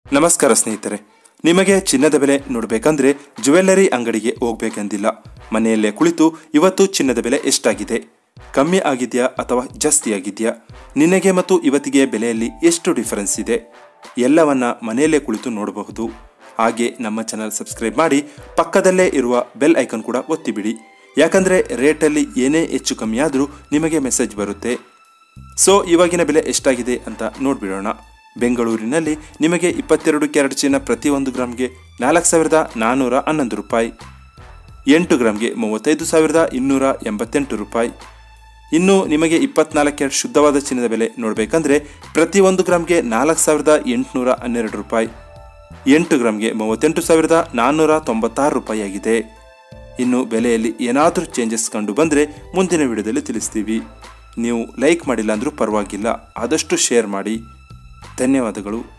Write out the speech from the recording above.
ನಮಸ್ಕಾರ ಸ್ನೇಹಿತರೆ ನಿಮಗೆ ಚಿನ್ನದ ಬೆಲೆ ನೋಡಬೇಕಂದ್ರೆ ಜುವೆಲ್ಲರಿ ಅಂಗಡಿಗೆ ಹೋಗ್ಬೇಕೆಂದಿಲ್ಲ ಮನೆಯಲ್ಲೇ ಕುಳಿತು ಇವತ್ತು ಚಿನ್ನದ ಬೆಲೆ ಎಷ್ಟಾಗಿದೆ ಕಮ್ಮಿ ಆಗಿದೆಯಾ ಅಥವಾ ಜಾಸ್ತಿ ಆಗಿದೆಯಾ ನಿನಗೆ ಮತ್ತು ಇವತ್ತಿಗೆ ಬೆಲೆಯಲ್ಲಿ ಎಷ್ಟು ಡಿಫರೆನ್ಸ್ ಇದೆ ಎಲ್ಲವನ್ನ ಮನೆಯಲ್ಲೇ ಕುಳಿತು ನೋಡಬಹುದು ಹಾಗೆ ನಮ್ಮ ಚಾನಲ್ ಸಬ್ಸ್ಕ್ರೈಬ್ ಮಾಡಿ ಪಕ್ಕದಲ್ಲೇ ಇರುವ ಬೆಲ್ ಐಕನ್ ಕೂಡ ಒತ್ತಿಬಿಡಿ ಯಾಕಂದ್ರೆ ರೇಟಲ್ಲಿ ಏನೇ ಹೆಚ್ಚು ಕಮ್ಮಿ ಆದರೂ ನಿಮಗೆ ಮೆಸೇಜ್ ಬರುತ್ತೆ ಸೊ ಇವಾಗಿನ ಬೆಲೆ ಎಷ್ಟಾಗಿದೆ ಅಂತ ನೋಡ್ಬಿಡೋಣ ಬೆಂಗಳೂರಿನಲ್ಲಿ ನಿಮಗೆ ಇಪ್ಪತ್ತೆರಡು ಕ್ಯಾರೆಟ್ ಚಿನ್ನ ಪ್ರತಿ ಒಂದು ಗ್ರಾಮ್ಗೆ ನಾಲ್ಕು ಸಾವಿರದ ನಾನ್ನೂರ ಹನ್ನೊಂದು ರೂಪಾಯಿ ಎಂಟು ಗ್ರಾಮ್ಗೆ ಮೂವತ್ತೈದು ಸಾವಿರದ ಇನ್ನೂರ ಎಂಬತ್ತೆಂಟು ರೂಪಾಯಿ ಇನ್ನು ನಿಮಗೆ ಇಪ್ಪತ್ನಾಲ್ಕು ಕ್ಯಾರೆಟ್ ಶುದ್ಧವಾದ ಚಿನ್ನದ ಬೆಲೆ ನೋಡಬೇಕಂದ್ರೆ ಪ್ರತಿ ಒಂದು ಗ್ರಾಮ್ಗೆ ನಾಲ್ಕು ಸಾವಿರದ ಎಂಟುನೂರ ಹನ್ನೆರಡು ರೂಪಾಯಿ ಎಂಟು ಗ್ರಾಮ್ಗೆ ಮೂವತ್ತೆಂಟು ಸಾವಿರದ ನಾನ್ನೂರ ತೊಂಬತ್ತಾರು ರೂಪಾಯಿ ಆಗಿದೆ ಇನ್ನು ಬೆಲೆಯಲ್ಲಿ ಏನಾದರೂ ಚೇಂಜಸ್ ಕಂಡು ಬಂದರೆ ಮುಂದಿನ ವಿಡಿಯೋದಲ್ಲಿ ತಿಳಿಸ್ತೀವಿ ನೀವು ಲೈಕ್ ಮಾಡಿಲ್ಲ ಅಂದರೂ ಪರವಾಗಿಲ್ಲ ಆದಷ್ಟು ಶೇರ್ ಮಾಡಿ ಧನ್ಯವಾದಗಳು